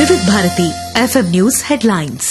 వివిధ Bharati FM news headlines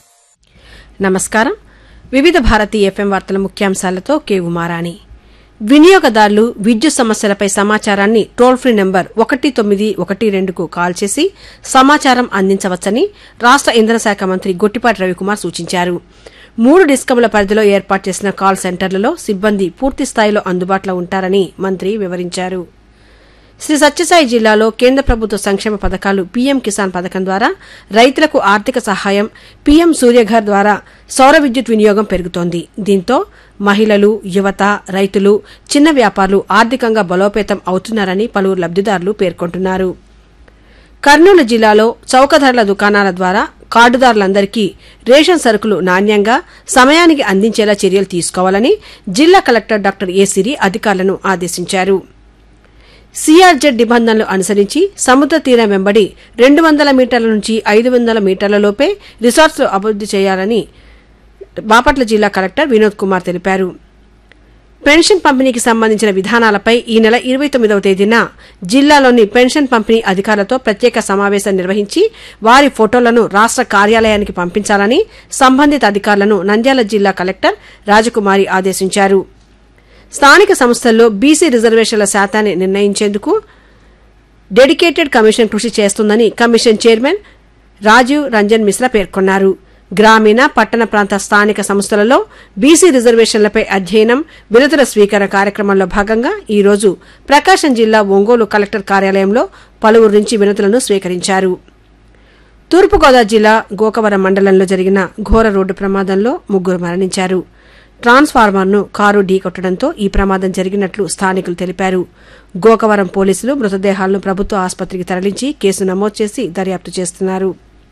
నమస్కారం వివిధ భారతి ఎఫ్ఎం వార్తల ముఖ్యాంశాలతో కే ఉమారాణి వినియోగదారులు విద్యుత్ సమస్యలపై సమాచారాన్ని టోల్ ఫ్రీ నెంబర్ ఒకటి తొమ్మిది ఒకటి రెండుకు కాల్ చేసి సమాచారం అందించవచ్చని రాష్ట ఇంధన శాఖ మంత్రి గొట్టిపాటి రవికుమార్ సూచించారు మూడు డిస్కమ్ల పరిధిలో ఏర్పాటు చేసిన కాల్ సెంటర్లలో సిబ్బంది పూర్తి స్థాయిలో అందుబాటులో ఉంటారని మంత్రి వివరించారు శ్రీ సత్యసాయి జిల్లాలో కేంద్ర ప్రభుత్వ సంక్షేమ పథకాలు పీఎం కిసాన్ పథకం ద్వారా రైతులకు ఆర్థిక సహాయం పీఎం సూర్యఘర్ ద్వారా సౌర విద్యుత్ వినియోగం పెరుగుతోంది దీంతో మహిళలు యువత రైతులు చిన్న వ్యాపారులు ఆర్థికంగా బలోపేతం అవుతున్నారని పలువురు లబ్దిదారులు పేర్కొంటున్నారు కర్నూలు జిల్లాలో చౌక ధరల దుకాణాల ద్వారా కార్డుదారులందరికీ రేషన్ సరుకులు నాణ్యంగా సమయానికి అందించేలా చర్యలు తీసుకోవాలని జిల్లా కలెక్టర్ డాక్టర్ ఏ సిరి అధికారులను ఆదేశించారు సిఆర్జెడ్ నిబంధనలు అనుసరించి సముద్ర తీరం వెంబడి రెండు వందల మీటర్ల నుంచి ఐదు వందల మీటర్ల లోపే రిసార్ట్స్ అభివృద్ది చేయాలని బాపట్ల జిల్లా కలెక్టర్ వినోద్ కుమార్ తెలిపారు పెన్షన్ పంపిణీకి సంబంధించిన విధానాలపై ఈ నెల ఇరవై తొమ్మిదవ తేదీన జిల్లాలోని పెన్షన్ పంపిణీ అధికారులతో ప్రత్యేక సమావేశం నిర్వహించి వారి ఫోటోలను రాష్ట కార్యాలయానికి పంపించాలని సంబంధిత అధికారులను నంద్యాల జిల్లా కలెక్టర్ రాజకుమారి ఆదేశించారు స్థానిక సంస్థల్లో బీసీ రిజర్వేషన్ల శాతాన్ని నిర్ణయించేందుకు డెడికేటెడ్ కమిషన్ కృషి చేస్తుందని కమిషన్ చైర్మన్ రాజీవ్ రంజన్ మిశ్రా పేర్కొన్నారు గ్రామీణ పట్టణ ప్రాంత స్థానిక సంస్థలలో బీసీ రిజర్వేషన్లపై అధ్యయనం వినతుల స్వీకార కార్యక్రమంలో భాగంగా ఈ రోజు ప్రకాశం జిల్లా ఒంగోలు కలెక్టర్ కార్యాలయంలో పలువురు నుంచి వినతులను స్వీకరించారు తూర్పుగోదావరి జిల్లా గోకవరం మండలంలో జరిగిన ఘోర రోడ్డు ప్రమాదంలో ముగ్గురు మరణించారు ట్రాన్స్ఫార్మర్ను కారు ఢీకొట్టడంతో ఈ ప్రమాదం జరిగినట్లు స్థానికులు తెలిపారు గోకవరం పోలీసులు మృతదేహాలను ప్రభుత్వ ఆసుపత్రికి తరలించి కేసు నమోదు చేసి దర్యాప్తు చేస్తున్నారు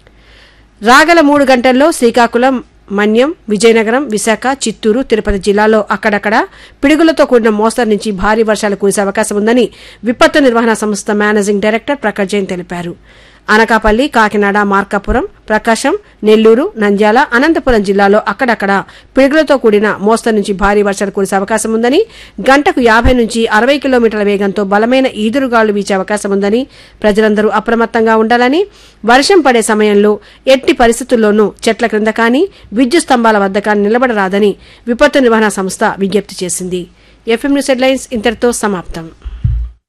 రాగల మూడు గంటల్లో శ్రీకాకుళం మన్యం విజయనగరం విశాఖ చిత్తూరు తిరుపతి జిల్లాల్లో అక్కడక్కడ పిడుగులతో కూడిన మోస్తరు నుంచి భారీ వర్షాలు కురిసే అవకాశం ఉందని విపత్తు నిర్వహణ సంస్థ మేనేజింగ్ డైరెక్టర్ ప్రకాష్ జైన్ తెలిపారు అనకాపల్లి కాకినాడ మార్కాపురం ప్రకాశం నెల్లూరు నంద్యాల అనంతపురం జిల్లాలో అక్కడక్కడ పిడుగులతో కూడిన మోస్తరు నుంచి భారీ వర్షాలు కురిసే అవకాశం ఉందని గంటకు యాభై నుంచి అరవై కిలోమీటర్ల వేగంతో బలమైన ఈదురుగాలు వీచే అవకాశం ఉందని ప్రజలందరూ అప్రమత్తంగా ఉండాలని వర్షం పడే సమయంలో ఎట్టి పరిస్థితుల్లోనూ చెట్ల క్రింద కానీ విద్యుత్ స్తంభాల వద్ద కానీ నిలబడరాదని విపత్తు నిర్వహణ సంస్థ విజ్ఞప్తి చేసింది ఎఫ్ఎం న్యూస్ హెడ్లైన్స్ ఇంతటితో సమాప్తం